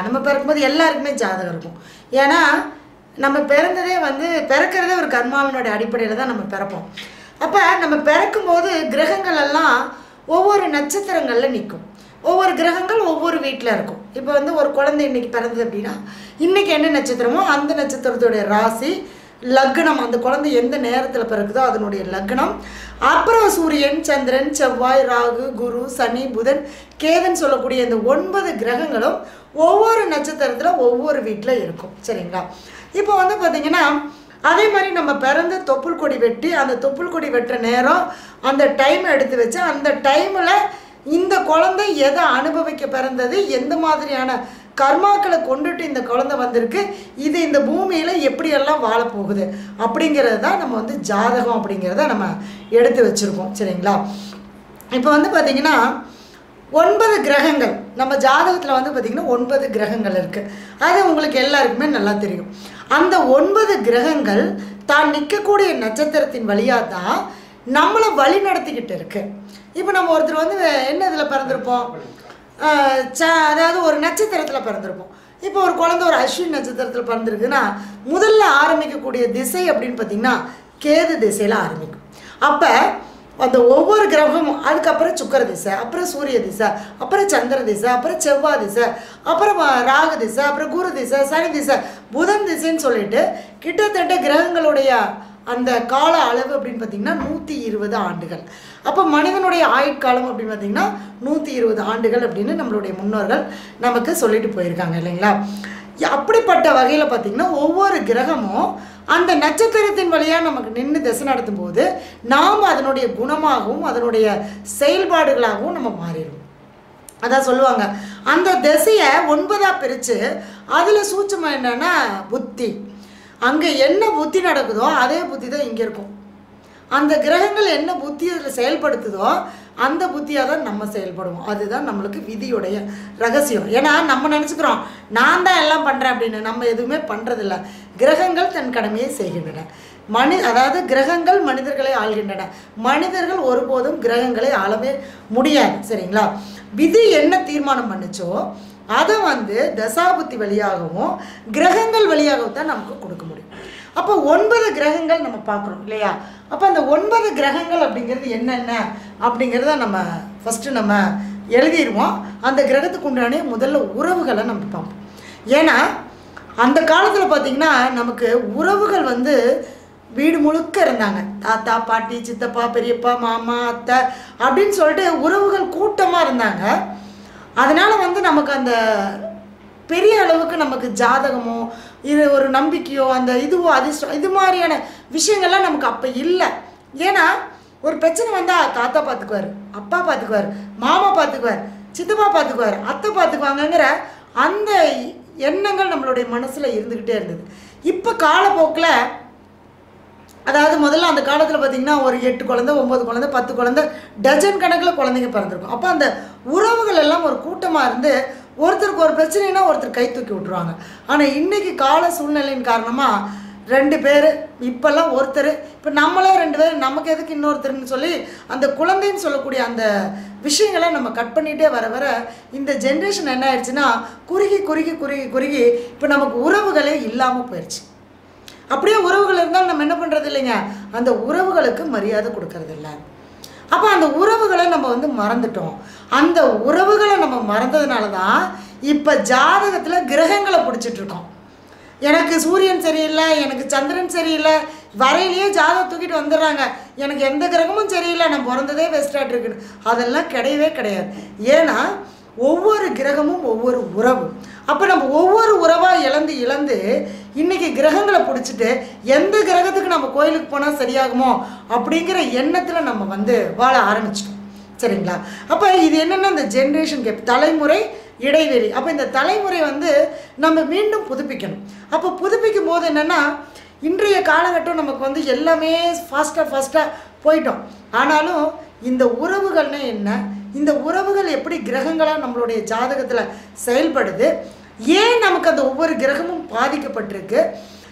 நம்ம பிறக்கும்போது எல்லாருக்குமே ஜாதகம் இருக்கும் ஏன்னா நம்ம பிறந்ததே வந்து பிறக்கிறதே ஒரு கர்மாவினுடைய அடிப்படையில் தான் நம்ம பிறப்போம் அப்போ நம்ம பிறக்கும்போது கிரகங்கள் எல்லாம் ஒவ்வொரு நட்சத்திரங்களில் நிற்கும் ஒவ்வொரு கிரகங்கள் ஒவ்வொரு வீட்டில் இருக்கும் இப்போ வந்து ஒரு குழந்தை இன்னைக்கு பிறந்தது அப்படின்னா இன்னைக்கு என்ன நட்சத்திரமோ அந்த நட்சத்திரத்துடைய ராசி லக்னம் அந்த குழந்தை எந்த நேரத்தில் பிறக்குதோ அதனுடைய லக்னம் அப்புறம் சூரியன் சந்திரன் செவ்வாய் ராகு குரு சனி புதன் கேதன் சொல்லக்கூடிய இந்த ஒன்பது கிரகங்களும் ஒவ்வொரு நட்சத்திரத்தில் ஒவ்வொரு வீட்டில் இருக்கும் சரிங்களா இப்போ வந்து பார்த்தீங்கன்னா அதே மாதிரி நம்ம பிறந்து தொப்புள் கொடி வெட்டி அந்த தொப்புள் கொடி வெட்டுற நேரம் அந்த டைம் எடுத்து வச்சு அந்த டைமில் இந்த குழந்தை எதை அனுபவிக்க பிறந்தது எந்த மாதிரியான கர்மாக்களை கொண்டுட்டு இந்த குழந்தை வந்திருக்கு இது இந்த பூமியில் எப்படியெல்லாம் வாழப்போகுது அப்படிங்கிறது தான் நம்ம வந்து ஜாதகம் அப்படிங்கிறத நம்ம எடுத்து வச்சுருக்கோம் சரிங்களா இப்போ வந்து பார்த்திங்கன்னா ஒன்பது கிரகங்கள் நம்ம ஜாதகத்தில் வந்து பார்த்திங்கன்னா ஒன்பது கிரகங்கள் இருக்குது அது உங்களுக்கு எல்லாருக்குமே நல்லா தெரியும் அந்த ஒன்பது கிரகங்கள் தான் நிற்கக்கூடிய நட்சத்திரத்தின் வழியாக தான் நம்மளை வழி நடத்திக்கிட்டு இருக்கு இப்போ நம்ம ஒருத்தர் வந்து என்ன இதில் பிறந்திருப்போம் ஆஹ் ச- அதாவது ஒரு நட்சத்திரத்தில் பிறந்திருப்போம் இப்போ ஒரு குழந்தை ஒரு அஸ்வின் நட்சத்திரத்தில் பிறந்திருக்குன்னா முதல்ல ஆரம்பிக்கக்கூடிய திசை அப்படின்னு பார்த்தீங்கன்னா கேது திசையில் ஆரம்பிக்கும் அப்போ அந்த ஒவ்வொரு கிரகமும் அதுக்கப்புறம் சுக்கர திசை அப்புறம் சூரிய திசை அப்புறம் சந்திர திசை அப்புறம் செவ்வாய் திசை அப்புறம் வ- ராகு திசை அப்புறம் குரு திசை சனி திசை புதன் திசைன்னு சொல்லிட்டு கிட்டத்தட்ட கிரகங்களுடைய அந்த கால அளவு அப்படின்னு பார்த்தீங்கன்னா நூற்றி இருபது ஆண்டுகள் அப்போ மனிதனுடைய ஆயுட்காலம் அப்படின்னு பார்த்தீங்கன்னா நூற்றி இருபது ஆண்டுகள் அப்படின்னு நம்மளுடைய முன்னோர்கள் நமக்கு சொல்லிட்டு போயிருக்காங்க இல்லைங்களா அப்படிப்பட்ட வகையில் பார்த்தீங்கன்னா ஒவ்வொரு கிரகமும் அந்த நட்சத்திரத்தின் வழியாக நமக்கு நின்று திசை நடத்தும் போது நாம் அதனுடைய குணமாகவும் அதனுடைய செயல்பாடுகளாகவும் நம்ம மாறிடுவோம் அதான் சொல்லுவாங்க அந்த திசையை ஒன்பதாக பிரித்து அதில் சூட்சமாக என்னன்னா புத்தி அங்கே என்ன புத்தி நடக்குதோ அதே புத்தி தான் இங்கே இருக்கும் அந்த கிரகங்கள் என்ன புத்தி அதில் செயல்படுத்துதோ அந்த புத்தியாக தான் நம்ம செயல்படுவோம் அதுதான் நம்மளுக்கு விதியுடைய ரகசியம் ஏன்னா நம்ம நினச்சிக்கிறோம் நான் தான் எல்லாம் பண்ணுறேன் அப்படின்னு நம்ம எதுவுமே பண்ணுறதில்ல கிரகங்கள் தன் கடமையை செய்கின்றன மனி அதாவது கிரகங்கள் மனிதர்களை ஆள்கின்றன மனிதர்கள் ஒருபோதும் கிரகங்களை ஆளவே முடியாது சரிங்களா விதி என்ன தீர்மானம் பண்ணுச்சோ அதை வந்து தசாபுத்தி வழியாகவும் கிரகங்கள் வழியாகவும் தான் நமக்கு கொடுக்க முடியும் அப்போ ஒன்பது கிரகங்கள் நம்ம பார்க்குறோம் இல்லையா அப்போ அந்த ஒன்பது கிரகங்கள் அப்படிங்கிறது என்னென்ன அப்படிங்கிறத நம்ம ஃபஸ்ட்டு நம்ம எழுதிடுவோம் அந்த கிரகத்துக்கு உண்டான முதல்ல உறவுகளை நம்ம பார்ப்போம் ஏன்னா அந்த காலத்தில் பார்த்திங்கன்னா நமக்கு உறவுகள் வந்து வீடு முழுக்க இருந்தாங்க தாத்தா பாட்டி சித்தப்பா பெரியப்பா மாமா அத்தை அப்படின்னு சொல்லிட்டு உறவுகள் கூட்டமாக இருந்தாங்க அதனால் வந்து நமக்கு அந்த பெரிய அளவுக்கு நமக்கு ஜாதகமோ இது ஒரு நம்பிக்கையோ அந்த இதுவோ அதிர்ஷ்டம் இது மாதிரியான விஷயங்கள்லாம் நமக்கு அப்போ இல்லை ஏன்னா ஒரு பிரச்சனை வந்தால் தாத்தா பார்த்துக்குவார் அப்பா பார்த்துக்குவார் மாமா பார்த்துக்குவார் சித்தப்பா பார்த்துக்குவார் அத்தை பார்த்துக்குவாங்கங்கிற அந்த எண்ணங்கள் நம்மளுடைய மனசில் இருந்துக்கிட்டே இருந்தது இப்போ காலப்போக்கில் அதாவது முதல்ல அந்த காலத்தில் பார்த்தீங்கன்னா ஒரு எட்டு குழந்தை ஒம்பது குழந்தை பத்து குழந்தை டஜன் கணக்கில் குழந்தைங்க பிறந்திருக்கும் அப்போ அந்த உறவுகள் எல்லாம் ஒரு கூட்டமாக இருந்து ஒருத்தருக்கு ஒரு பிரச்சனைனா ஒருத்தர் கை தூக்கி விட்ருவாங்க ஆனால் இன்னைக்கு கால சூழ்நிலையின் காரணமாக ரெண்டு பேர் இப்போல்லாம் ஒருத்தர் இப்போ நம்மளே ரெண்டு பேர் நமக்கு எதுக்கு இன்னொருத்தர்னு சொல்லி அந்த குழந்தைன்னு சொல்லக்கூடிய அந்த விஷயங்களை நம்ம கட் பண்ணிகிட்டே வர வர இந்த ஜென்ரேஷன் என்ன ஆயிடுச்சுன்னா குறுகி குறுகி குறுகி குறுகி இப்போ நமக்கு உறவுகளே இல்லாமல் போயிடுச்சு அப்படியே உறவுகள் இருந்தாலும் நம்ம என்ன பண்ணுறது இல்லைங்க அந்த உறவுகளுக்கு மரியாதை கொடுக்கறது இல்ல அப்போ அந்த உறவுகளை நம்ம வந்து மறந்துட்டோம் அந்த உறவுகளை நம்ம மறந்ததுனால தான் இப்போ ஜாதகத்தில் கிரகங்களை பிடிச்சிட்டு இருக்கோம் எனக்கு சூரியன் சரியில்லை எனக்கு சந்திரன் சரியில்லை வரையிலேயே ஜாதகம் தூக்கிட்டு வந்துடுறாங்க எனக்கு எந்த கிரகமும் சரியில்லை நான் பிறந்ததே வெஸ்டாட் இருக்குன்னு அதெல்லாம் கிடையவே கிடையாது ஏன்னா ஒவ்வொரு கிரகமும் ஒவ்வொரு உறவு அப்போ நம்ம ஒவ்வொரு உறவாக இழந்து இழந்து இன்னைக்கு கிரகங்களை பிடிச்சிட்டு எந்த கிரகத்துக்கு நம்ம கோயிலுக்கு போனால் சரியாகுமோ அப்படிங்கிற எண்ணத்தில் நம்ம வந்து வாழ ஆரம்பிச்சிட்டோம் சரிங்களா அப்போ இது என்னென்னா இந்த ஜென்ரேஷன் கேப் தலைமுறை இடைவெளி அப்போ இந்த தலைமுறை வந்து நம்ம மீண்டும் புதுப்பிக்கணும் அப்போ புதுப்பிக்கும் போது என்னென்னா இன்றைய காலகட்டம் நமக்கு வந்து எல்லாமே ஃபாஸ்ட்டாக ஃபாஸ்ட்டாக போயிட்டோம் ஆனாலும் இந்த உறவுகள்னா என்ன இந்த உறவுகள் எப்படி கிரகங்களாக நம்மளுடைய ஜாதகத்தில் செயல்படுது ஏன் நமக்கு அந்த ஒவ்வொரு கிரகமும் பாதிக்கப்பட்டிருக்கு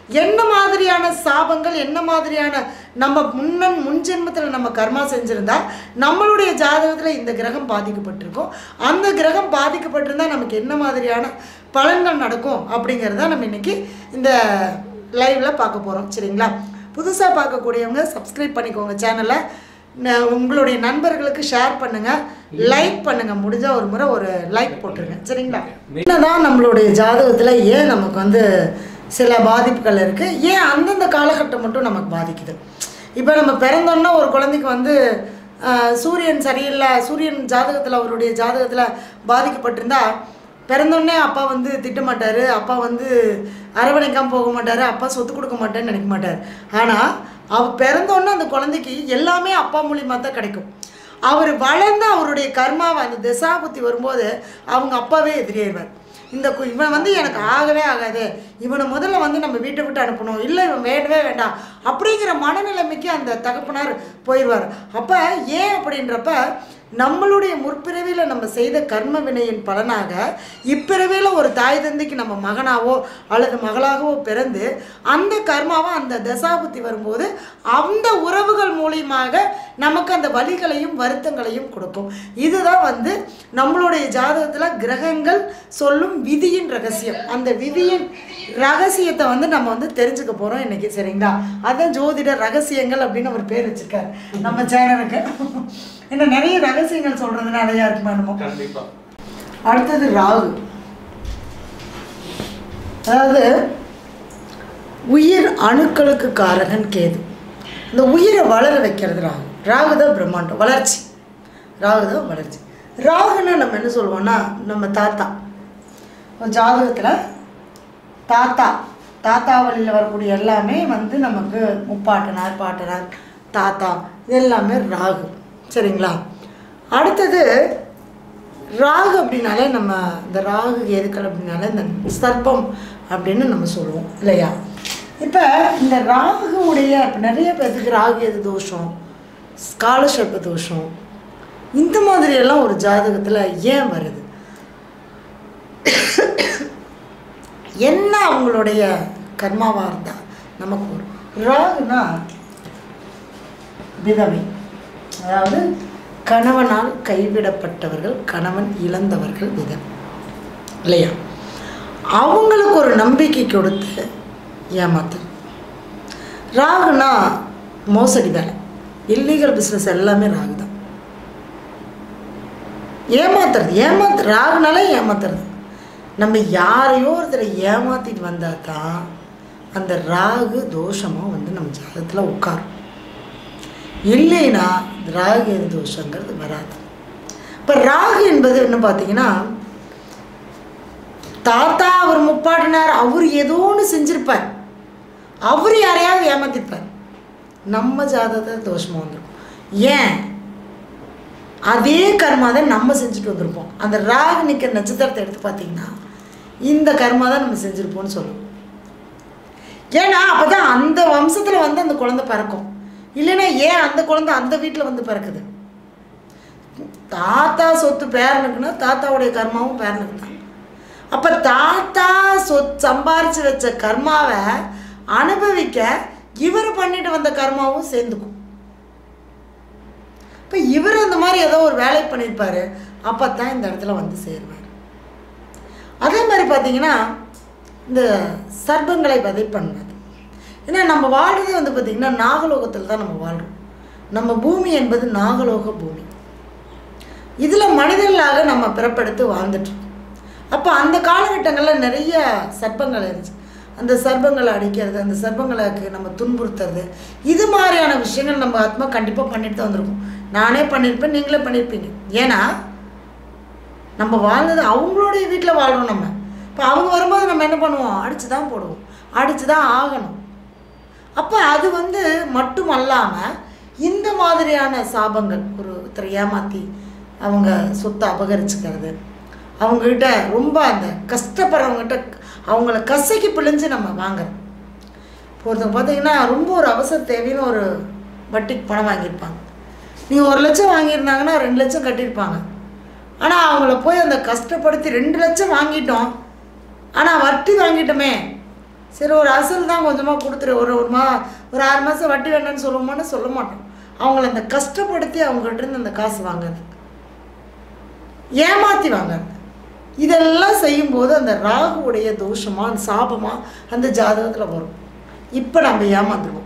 என்ன மாதிரியான சாபங்கள் என்ன மாதிரியான நம்ம முன்ன முன் ஜென்மத்தில் நம்ம கர்மா செஞ்சுருந்தா நம்மளுடைய ஜாதகத்தில் இந்த கிரகம் பாதிக்கப்பட்டிருக்கும் அந்த கிரகம் பாதிக்கப்பட்டிருந்தா நமக்கு என்ன மாதிரியான பலன்கள் நடக்கும் அப்படிங்கிறத நம்ம இன்னைக்கு இந்த லைவில் பார்க்க போகிறோம் சரிங்களா புதுசாக பார்க்கக்கூடியவங்க சப்ஸ்கிரைப் பண்ணிக்கோங்க சேனலை ந- உங்களுடைய நண்பர்களுக்கு ஷேர் பண்ணுங்கள் லைக் பண்ணுங்கள் முடிஞ்சால் ஒரு முறை ஒரு லைக் போட்டுருங்க சரிங்களா என்னதான் நம்மளுடைய ஜாதகத்தில் ஏன் நமக்கு வந்து சில பாதிப்புகள் இருக்குது ஏன் அந்தந்த காலகட்டம் மட்டும் நமக்கு பாதிக்குது இப்போ நம்ம பிறந்தோன்னா ஒரு குழந்தைக்கு வந்து ஆஹ், சூரியன் சரியில்லை சூரியன் ஜாதகத்தில் அவருடைய ஜாதகத்தில் பாதிக்கப்பட்டிருந்தா பிறந்தோடனே அப்பா வந்து திட்ட மாட்டார் அப்பா வந்து அரவணைக்காமல் போக மாட்டார் அப்பா சொத்து கொடுக்க மாட்டேன்னு நினைக்க மாட்டார் ஆனால் அவ பிறந்தோடனே அந்த குழந்தைக்கு எல்லாமே அப்பா மூலியமாக தான் கிடைக்கும் அவர் வளர்ந்து அவருடைய கர்மாவை அந்த திசாபுத்தி வரும்போது அவங்க அப்பாவே எதிரியாயிருவார் இந்த கு- இவன் வந்து எனக்கு ஆகவே ஆகாது இவனை முதல்ல வந்து நம்ம வீட்டை விட்டு அனுப்பணும் இல்லை இவன் வேண்டவே வேண்டாம் அப்படிங்கிற மனநிலைமைக்கு அந்த தகப்பனார் போயிடுவார் அப்போ ஏன் அப்படின்றப்ப நம்மளுடைய முற்பிறவியில் நம்ம செய்த கர்ம வினையின் பலனாக இப்பிறவியில் ஒரு தாய் தந்தைக்கு நம்ம மகனாவோ அல்லது மகளாகவோ பிறந்து அந்த கர்மாவை அந்த தசாபுத்தி வரும்போது அந்த உறவுகள் மூலியமாக நமக்கு அந்த வலிகளையும் வருத்தங்களையும் கொடுக்கும் இதுதான் வந்து நம்மளுடைய ஜாதகத்தில் கிரகங்கள் சொல்லும் விதியின் ரகசியம் அந்த விதியின் ரகசியத்தை வந்து நம்ம வந்து தெரிஞ்சுக்க போகிறோம் இன்னைக்கு சரிங்களா அதான் ஜோதிட ரகசியங்கள் அப்படின்னு ஒரு பேர் வச்சிருக்காரு நம்ம சேனலுக்கு இன்னும் நிறைய ரகசியங்கள் சொல்றது நிறையா இருக்குமா என்னமோ கண்டிப்பா அடுத்தது ராகு அதாவது உயிர் அணுக்களுக்கு காரகன் கேது இந்த உயிரை வளர வைக்கிறது ராகு ராகு தான் பிரம்மாண்டம் வளர்ச்சி ராகு தான் வளர்ச்சி ராகுன்னா நம்ம என்ன சொல்லுவோம்னா நம்ம தாத்தா ஒரு ஜாதகத்தில் தாத்தா தாத்தா வழியில் வரக்கூடிய எல்லாமே வந்து நமக்கு முப்பாட்டனார் பாட்டனார் தாத்தா இது எல்லாமே ராகு சரிங்களா அடுத்தது ராகு அப்படின்னாலே நம்ம இந்த ராகு எதுக்கள் அப்படின்னாலே இந்த சர்ப்பம் அப்படின்னு நம்ம சொல்லுவோம் இல்லையா இப்போ இந்த ராகுவுடைய இப்போ நிறைய பேர்த்துக்கு ராகு எது தோஷம் ஸ்காலர்ஷிப் தோஷம் இந்த மாதிரியெல்லாம் ஒரு ஜாதகத்தில் ஏன் வருது என்ன அவங்களுடைய கர்மாவாக இருந்தால் நமக்கு வரும் ராகுனா விதவை அதாவது கணவனால் கைவிடப்பட்டவர்கள் கணவன் இழந்தவர்கள் விதவை இல்லையா அவங்களுக்கு ஒரு நம்பிக்கை கொடுத்து ஏமாத்து ராகுனா மோசடி வேலை இல்லீகல் பிஸ்னஸ் எல்லாமே ராகு தான் ஏமாத்துறது ஏமாத்து ராகுனாலே ஏமாத்துறது நம்ம யாரையோ ஒருத்தரை ஏமாத்திட்டு வந்தால் தான் அந்த ராகு தோஷமும் வந்து நம்ம ஜாதகத்தில் உட்காரும் இல்லைன்னா ராகு எது தோஷங்கிறது வராது இப்போ ராகு என்பது என்ன பார்த்தீங்கன்னா தாத்தா அவர் முப்பாடினார் அவர் ஏதோ ஒன்று செஞ்சிருப்பார் அவர் யாரையாவது ஏமாத்திருப்பார் நம்ம ஜாதகத்தில் தோஷமாக வந்துடும் ஏன் அதே கர்மா தான் நம்ம செஞ்சுட்டு வந்திருப்போம் அந்த ராகு நிற்கிற நட்சத்திரத்தை எடுத்து பார்த்தீங்கன்னா இந்த கர்மா தான் நம்ம செஞ்சுருப்போம்னு சொல்லுவோம் ஏன்னா அப்போ தான் அந்த வம்சத்தில் வந்து அந்த குழந்தை பிறக்கும் இல்லைன்னா ஏன் அந்த குழந்தை அந்த வீட்டில் வந்து பிறக்குது தாத்தா சொத்து பேரனுக்குன்னா தாத்தாவுடைய கர்மாவும் பேரனுக்கு தான் அப்போ தாத்தா சொத் சம்பாரிச்சு வச்ச கர்மாவை அனுபவிக்க இவர் பண்ணிட்டு வந்த கர்மாவும் சேர்ந்துக்கும் இப்போ இவர் அந்த மாதிரி ஏதோ ஒரு வேலை பண்ணியிருப்பாரு அப்போ தான் இந்த இடத்துல வந்து சேருவார் அதே மாதிரி பார்த்தீங்கன்னா இந்த சர்ப்பங்களை வதை பண்ணுவது ஏன்னா நம்ம வாழ்றதே வந்து பார்த்திங்கன்னா நாகலோகத்தில் தான் நம்ம வாழ்கிறோம் நம்ம பூமி என்பது நாகலோக பூமி இதில் மனிதர்களாக நம்ம பிறப்பெடுத்து வாழ்ந்துட்டுருக்கோம் அப்போ அந்த காலகட்டங்களில் நிறைய சர்ப்பங்கள் இருந்துச்சு அந்த சர்ப்பங்களை அடிக்கிறது அந்த சர்ப்பங்களுக்கு நம்ம துன்புறுத்துறது இது மாதிரியான விஷயங்கள் நம்ம ஆத்மா கண்டிப்பாக பண்ணிட்டு தான் வந்திருக்கோம் நானே பண்ணியிருப்பேன் நீங்களே பண்ணியிருப்பீங்க ஏன்னா நம்ம வாழ்ந்தது அவங்களுடைய வீட்டில் வாழ்றோம் நம்ம இப்போ அவங்க வரும்போது நம்ம என்ன பண்ணுவோம் அடித்து தான் போடுவோம் அடித்து தான் ஆகணும் அப்போ அது வந்து மட்டும் அல்லாமல் இந்த மாதிரியான சாபங்கள் ஒரு ஒருத்தரை ஏமாற்றி அவங்க சொத்தை அபகரிச்சுக்கிறது அவங்கக்கிட்ட ரொம்ப அந்த கஷ்டப்படுறவங்ககிட்ட அவங்கள கசக்கி பிழிஞ்சு நம்ம வாங்குறோம் இப்போ ஒருத்தவங்க பார்த்தீங்கன்னா ரொம்ப ஒரு அவசர தேவைன்னு ஒரு வட்டிக்கு பணம் வாங்கியிருப்பாங்க நீங்கள் ஒரு லட்சம் வாங்கியிருந்தாங்கன்னா ரெண்டு லட்சம் கட்டியிருப்பாங்க ஆனால் அவங்கள போய் அந்த கஷ்டப்படுத்தி ரெண்டு லட்சம் வாங்கிட்டோம் ஆனால் வட்டி வாங்கிட்டோமே சரி ஒரு அசல் தான் கொஞ்சமாக கொடுத்துரு ஒரு ஒரு மா ஒரு ஆறு மாதம் வட்டி வேண்டாம்னு சொல்லுவோமான்னு சொல்ல மாட்டோம் அவங்கள அந்த கஷ்டப்படுத்தி அவங்ககிட்ட இருந்து அந்த காசு வாங்குறது ஏமாற்றி வாங்குறது இதெல்லாம் செய்யும்போது அந்த ராகுவுடைய தோஷமா அந்த சாபமா அந்த ஜாதகத்தில் வரும் இப்போ நம்ம ஏமாந்துருவோம்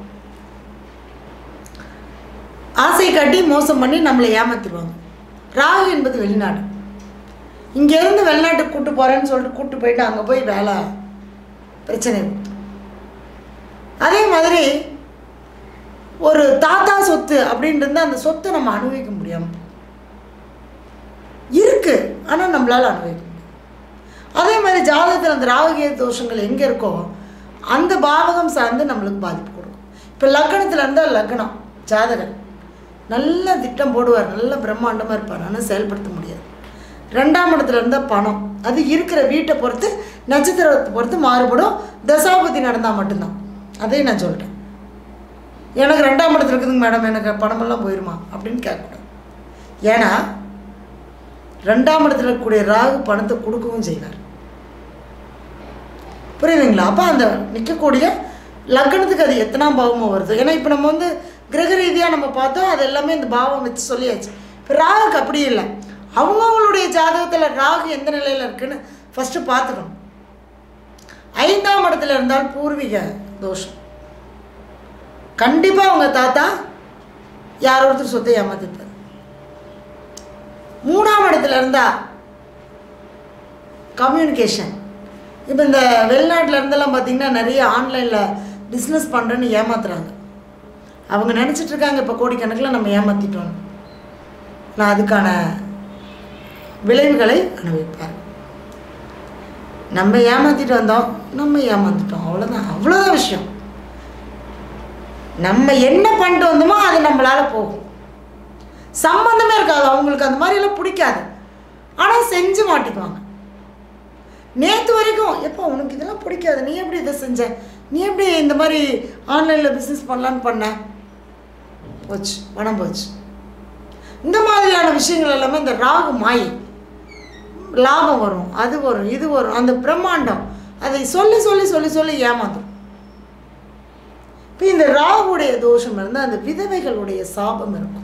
ஆசை காட்டி மோசம் பண்ணி நம்மளை ஏமாத்திடுவாங்க ராகு என்பது வெளிநாடு இங்கேருந்து வெளிநாட்டுக்கு கூட்டு போகிறேன்னு சொல்லிட்டு கூட்டு போயிட்டு அங்கே போய் வேலை பிரச்சனை கொடுத்து அதே மாதிரி ஒரு தாத்தா சொத்து அப்படின்னு இருந்தால் அந்த சொத்தை நம்ம அனுபவிக்க முடியாமல் இருக்கு ஆனால் நம்மளால் அனுபவிக்க முடியும் அதே மாதிரி ஜாதகத்தில் அந்த ராகுகேய தோஷங்கள் எங்கே இருக்கோ அந்த பாவகம் சார்ந்து நம்மளுக்கு பாதிப்பு கொடுக்கும் இப்போ லக்கணத்தில் இருந்தால் லக்னம் ஜாதகன் நல்ல திட்டம் போடுவார் நல்ல பிரம்மாண்டமாக இருப்பார் ஆனால் செயல்படுத்த முடியாது ரெண்டாம் இடத்துல இருந்தால் பணம் அது இருக்கிற வீட்டை பொறுத்து நட்சத்திரத்தை பொறுத்து மாறுபடும் தசாபதி நடந்தால் மட்டும்தான் அதையும் நான் சொல்லிட்டேன் எனக்கு ரெண்டாம் இடத்துல இருக்குதுங்க மேடம் எனக்கு பணமெல்லாம் போயிருமா அப்படின்னு கேட்கக்கூடாது ஏன்னா ரெண்டாம் இடத்துல இருக்கக்கூடிய ராகு பணத்தை கொடுக்கவும் செய்வார் புரியுதுங்களா அப்போ அந்த நிற்கக்கூடிய லக்னத்துக்கு அது எத்தனாம் பாவமோ வருது ஏன்னா இப்போ நம்ம வந்து கிரக ரீதியாக நம்ம பார்த்தோம் அது எல்லாமே இந்த பாவம் வச்சு சொல்லியாச்சு இப்போ ராகுக்கு அப்படி இல்லை அவங்கவுங்களுடைய ஜாதகத்தில் ராகு எந்த நிலையில் இருக்குன்னு ஃபஸ்ட்டு பார்த்துக்கணும் ஐந்தாம் இடத்துல இருந்தால் பூர்வீக தோஷம் கண்டிப்பாக அவங்க தாத்தா யாரோ ஒருத்தர் சொத்தை ஏமாத்திருப்பார் மூணாம் இடத்துல இருந்தா கம்யூனிகேஷன் இப்போ இந்த வெளிநாட்டில் இருந்தெல்லாம் பார்த்தீங்கன்னா நிறைய ஆன்லைனில் பிஸ்னஸ் பண்ணுறேன்னு ஏமாத்துறாங்க அவங்க நினச்சிட்டு இருக்காங்க இப்போ கோடிக்கணக்கில் நம்ம ஏமாற்றிட்டோம் நான் அதுக்கான விளைவுகளை அனுபவிப்பார் நம்ம ஏமாற்றிட்டு வந்தோம் நம்ம ஏமாந்துட்டோம் அவ்வளோதான் அவ்வளோதான் விஷயம் நம்ம என்ன பண்ணிட்டு வந்தோமோ அது நம்மளால் போகும் சம்மந்தமே இருக்காது அவங்களுக்கு அந்த மாதிரியெல்லாம் பிடிக்காது ஆனால் செஞ்சு மாட்டிக்குவாங்க நேற்று வரைக்கும் எப்போ உனக்கு இதெல்லாம் பிடிக்காது நீ எப்படி இதை செஞ்ச நீ எப்படி இந்த மாதிரி ஆன்லைனில் பிஸ்னஸ் பண்ணலான்னு பண்ண போச்சு பணம் போச்சு இந்த மாதிரியான விஷயங்கள் எல்லாமே இந்த ராகு மாயை லாபம் வரும் அது வரும் இது வரும் அந்த பிரம்மாண்டம் அதை சொல்லி சொல்லி சொல்லி சொல்லி ஏமாந்துடும் இப்போ இந்த ராகுடைய தோஷம் இருந்தால் அந்த விதவைகளுடைய சாபம் இருக்கும்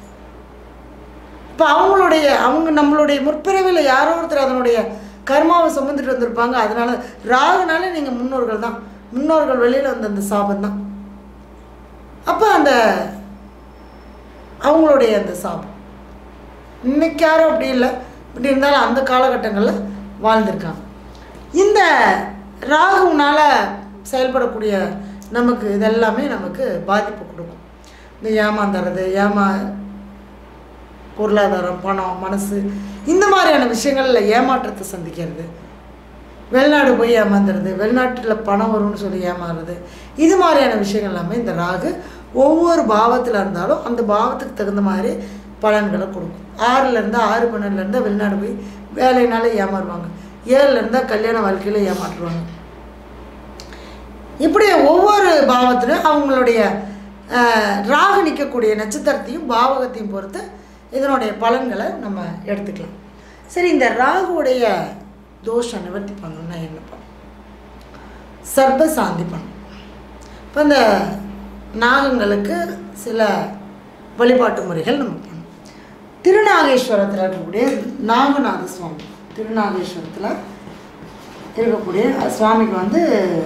இப்போ அவங்களுடைய அவங்க நம்மளுடைய முற்பிறவியில் யாரோ ஒருத்தர் அதனுடைய கர்மாவை சுமந்துட்டு வந்திருப்பாங்க அதனால ராகுனால நீங்கள் முன்னோர்கள் தான் முன்னோர்கள் வெளியில் வந்த அந்த சாபம் தான் அப்போ அந்த அவங்களுடைய அந்த சாபம் இன்னைக்கு யாரும் அப்படி இல்லை இப்படி இருந்தாலும் அந்த காலகட்டங்களில் வாழ்ந்திருக்காங்க இந்த ராகுனால செயல்படக்கூடிய நமக்கு இதெல்லாமே நமக்கு பாதிப்பு கொடுக்கும் இந்த ஏமாந்துறது ஏமா பொருளாதாரம் பணம் மனசு இந்த மாதிரியான விஷயங்களில் ஏமாற்றத்தை சந்திக்கிறது வெளிநாடு போய் ஏமாந்துறது வெளிநாட்டில் பணம் வரும்னு சொல்லி ஏமாறுறது இது மாதிரியான விஷயங்கள் எல்லாமே இந்த ராகு ஒவ்வொரு பாவத்தில் இருந்தாலும் அந்த பாவத்துக்கு தகுந்த மாதிரி பலன்களை கொடுக்கும் ஆறில் இருந்தால் ஆறு பன்னெண்டில் இருந்தால் வெளிநாடு போய் வேலையினால ஏமாறுவாங்க ஏழில் இருந்தால் கல்யாண வாழ்க்கையில் ஏமாற்றுவாங்க இப்படி ஒவ்வொரு பாவத்திலும் அவங்களுடைய அஹ், ராகு நிற்கக்கூடிய நட்சத்திரத்தையும் பாவகத்தையும் பொறுத்து இதனுடைய பலன்களை நம்ம எடுத்துக்கலாம் சரி இந்த ராகுவுடைய தோஷம் நிவர்த்தி பண்ணணும்னா என்ன பண்ணணும் சர்ப சாந்தி பண்ணணும் இப்போ இந்த நாகங்களுக்கு சில வழிபாட்டு முறைகள் நம்ம பண்ணணும் திருநாகேஸ்வரத்தில் இருக்கக்கூடிய நாகநாத சுவாமி திருநாகேஸ்வரத்தில் இருக்கக்கூடிய சுவாமிக்கு வந்து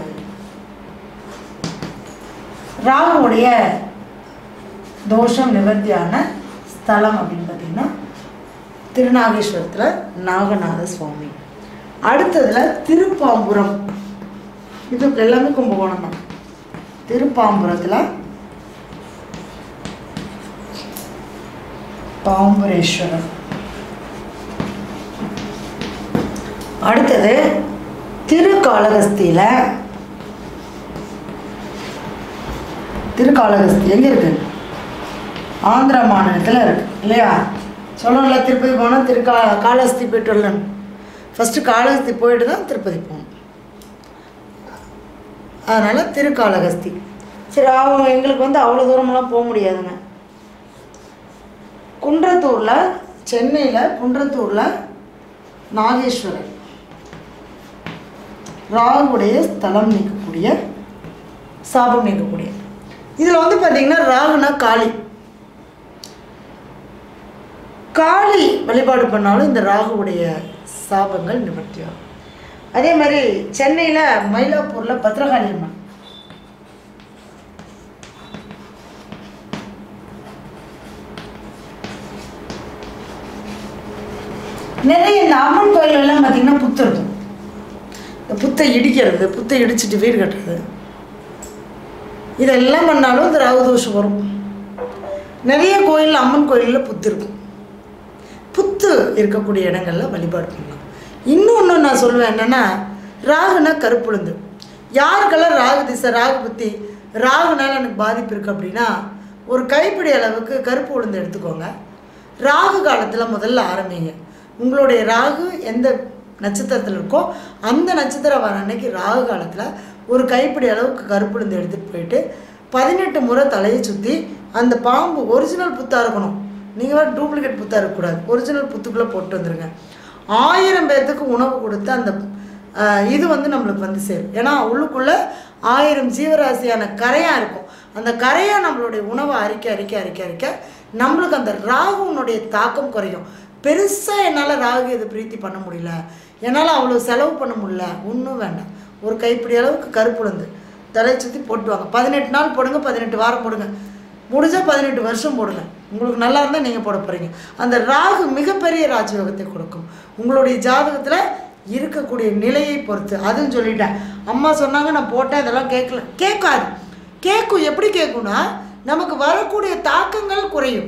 ராகுவுடைய தோஷம் நிவர்த்தியான ஸ்தலம் அப்படின்னு பார்த்தீங்கன்னா திருநாகேஸ்வரத்தில் நாகநாத சுவாமி அடுத்ததில் திருப்பாம்புரம் இது எல்லாமே கும்பகோணம் தான் திருப்பாம்புரத்தில் பாம்புரேஸ்வரர் அடுத்தது திருக்காளகஸ்தியில் திருக்காளகஸ்தி எங்கே இருக்கு ஆந்திரா மாநிலத்தில் இருக்கு இல்லையா சொல்லணும்ல திருப்பதி போனால் திருக்கா காளஹஸ்தி போயிட்டு வரலாம் ஃபஸ்ட்டு காளஹஸ்தி போயிட்டு தான் திருப்பதி போகணும் அதனால் திருக்காளஹஸ்தி சரி அவங்க எங்களுக்கு வந்து அவ்வளோ தூரமெல்லாம் போக முடியாதுங்க குன்றத்தூரில் சென்னையில் குன்றத்தூரில் நாகேஸ்வரர் ராகுடைய ஸ்தலம் நீக்கக்கூடிய சாபம் நீக்கக்கூடிய இதில் வந்து பார்த்தீங்கன்னா ராகுனா காளி காளி வழிபாடு பண்ணாலும் இந்த ராகுவுடைய சாபங்கள் நிவர்த்தி ஆகும் அதே மாதிரி சென்னையில் மயிலாப்பூரில் பத்ரகாளி அம்மன் நிறைய இந்த அம்மன் கோயிலெல்லாம் பார்த்தீங்கன்னா புத்து இருக்கும் இந்த புத்தை இடிக்கிறது புத்தை இடிச்சிட்டு வீடு கட்டுறது இதெல்லாம் பண்ணாலும் இந்த ராகு தோஷம் வரும் நிறைய கோயில் அம்மன் கோயிலில் புத்து இருக்கும் புத்து இருக்கக்கூடிய இடங்கள்ல வழிபாடு பண்ணலாம் இன்னொன்று நான் சொல்லுவேன் என்னென்னா ராகுனா கருப்புழுந்து யாருக்கெல்லாம் ராகு திசை ராகு புத்தி ராகுனால எனக்கு பாதிப்பு இருக்குது அப்படின்னா ஒரு கைப்பிடி அளவுக்கு கருப்பு உளுந்து எடுத்துக்கோங்க ராகு காலத்தில் முதல்ல ஆரம்பிங்க உங்களுடைய ராகு எந்த நட்சத்திரத்தில் இருக்கோ அந்த நட்சத்திரம் வர அன்னைக்கு ராகு காலத்தில் ஒரு கைப்பிடி அளவுக்கு கருப்பு உளுந்து எடுத்துகிட்டு போயிட்டு பதினெட்டு முறை தலையை சுற்றி அந்த பாம்பு ஒரிஜினல் புத்தாக இருக்கணும் நீங்கள் வேறு டூப்ளிகேட் புத்தாக இருக்கக்கூடாது ஒரிஜினல் புத்துக்குள்ளே போட்டு வந்துடுங்க ஆயிரம் பேர்த்துக்கு உணவு கொடுத்து அந்த ஆஹ், இது வந்து நம்மளுக்கு வந்து சேரும் ஏன்னா உள்ளுக்குள்ளே ஆயிரம் ஜீவராசியான கரையாக இருக்கும் அந்த கரையாக நம்மளுடைய உணவை அரிக்க அரிக்க அரிக்க அரிக்க நம்மளுக்கு அந்த ராகுனுடைய தாக்கம் குறையும் பெருசாக என்னால் ராகு இதை பிரீத்தி பண்ண முடியல என்னால் அவ்வளோ செலவு பண்ண முடியல ஒன்றும் வேண்டாம் ஒரு கைப்பிடி அளவுக்கு கருப்புழுந்து தலையை சுற்றி போட்டுவாங்க பதினெட்டு நாள் போடுங்க பதினெட்டு வாரம் போடுங்க முடிஞ்சால் பதினெட்டு வருஷம் போடுங்க உங்களுக்கு நல்லா இருந்தால் நீங்கள் போட போகிறீங்க அந்த ராகு மிகப்பெரிய ராஜயோகத்தை கொடுக்கும் உங்களுடைய ஜாதகத்தில் இருக்கக்கூடிய நிலையை பொறுத்து அதுவும் சொல்லிட்டேன் அம்மா சொன்னாங்க நான் போட்டேன் இதெல்லாம் கேட்கல கேட்காது கேட்கும் எப்படி கேட்கும்னா நமக்கு வரக்கூடிய தாக்கங்கள் குறையும்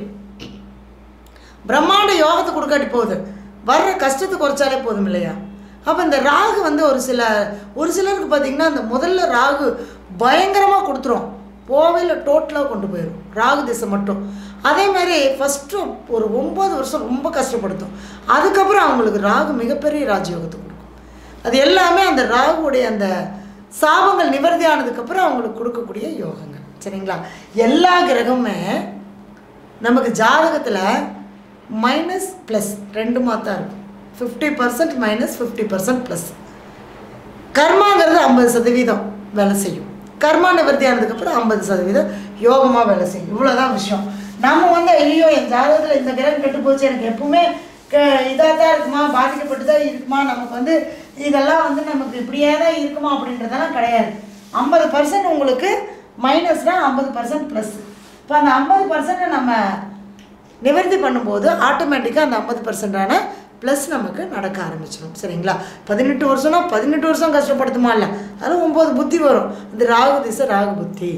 பிரம்மாண்ட யோகத்தை கொடுக்காட்டி போகுது வர்ற கஷ்டத்தை குறைச்சாலே போதும் இல்லையா அப்போ இந்த ராகு வந்து ஒரு சில ஒரு சிலருக்கு பார்த்தீங்கன்னா அந்த முதல்ல ராகு பயங்கரமாக கொடுத்துரும் போவையில் டோட்டலாக கொண்டு போயிடும் ராகு திசை மட்டும் அதே மாதிரி ஃபஸ்ட்டு ஒரு ஒம்பது வருஷம் ரொம்ப கஷ்டப்படுத்தும் அதுக்கப்புறம் அவங்களுக்கு ராகு மிகப்பெரிய ராஜயோகத்தை கொடுக்கும் அது எல்லாமே அந்த ராகுடைய அந்த சாபங்கள் நிவர்த்தி ஆனதுக்கப்புறம் அவங்களுக்கு கொடுக்கக்கூடிய யோகங்கள் சரிங்களா எல்லா கிரகமுமே நமக்கு ஜாதகத்தில் மைனஸ் ப்ளஸ் ரெண்டுமா தான் இருக்கும் fifty percent minus fifty percent plus கர்மாங்கிறது ஐம்பது சதவீதம் வேலை செய்யும் கர்மா நிவர்த்தி ஆனதுக்கப்புறம் ஐம்பது சதவீதம் யோகமாக வேலை செய்யும் இவ்வளோதான் விஷயம் நம்ம வந்து ஐயோ என் ஜாதகத்தில் இந்த கிரகம் கெட்டு போச்சு எனக்கு எப்பவுமே இதாக தான் இருக்குமா பாதிக்கப்பட்டு தான் இருக்குமா நமக்கு வந்து இதெல்லாம் வந்து நமக்கு இப்படியே தான் இருக்குமா அப்படின்றதெல்லாம் கிடையாது ஐம்பது பர்சன்ட் உங்களுக்கு மைனஸ்னால் ஐம்பது பர்சன்ட் ப்ளஸ் இப்போ அந்த ஐம்பது பர்சன்ட்டை நம்ம நிவர்த்தி பண்ணும்போது ஆட்டோமேட்டிக்காக அந்த ஐம்பது பர்சன்டான ப்ளஸ் நமக்கு நடக்க ஆரம்பிச்சிடும் சரிங்களா பதினெட்டு வருஷம்னா பதினெட்டு வருஷம் கஷ்டப்படுத்துமா இல்லை அதில் ஒம்பது புத்தி வரும் இந்த ராகு திசை ராகு புத்தி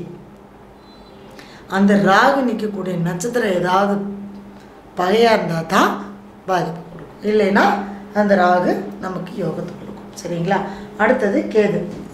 அந்த ராகு நிற்கக்கூடிய நட்சத்திரம் ஏதாவது பகையாக இருந்தால் தான் பாதிப்பு கொடுக்கும் இல்லைன்னா அந்த ராகு நமக்கு யோகத்தை கொடுக்கும் சரிங்களா அடுத்தது கேது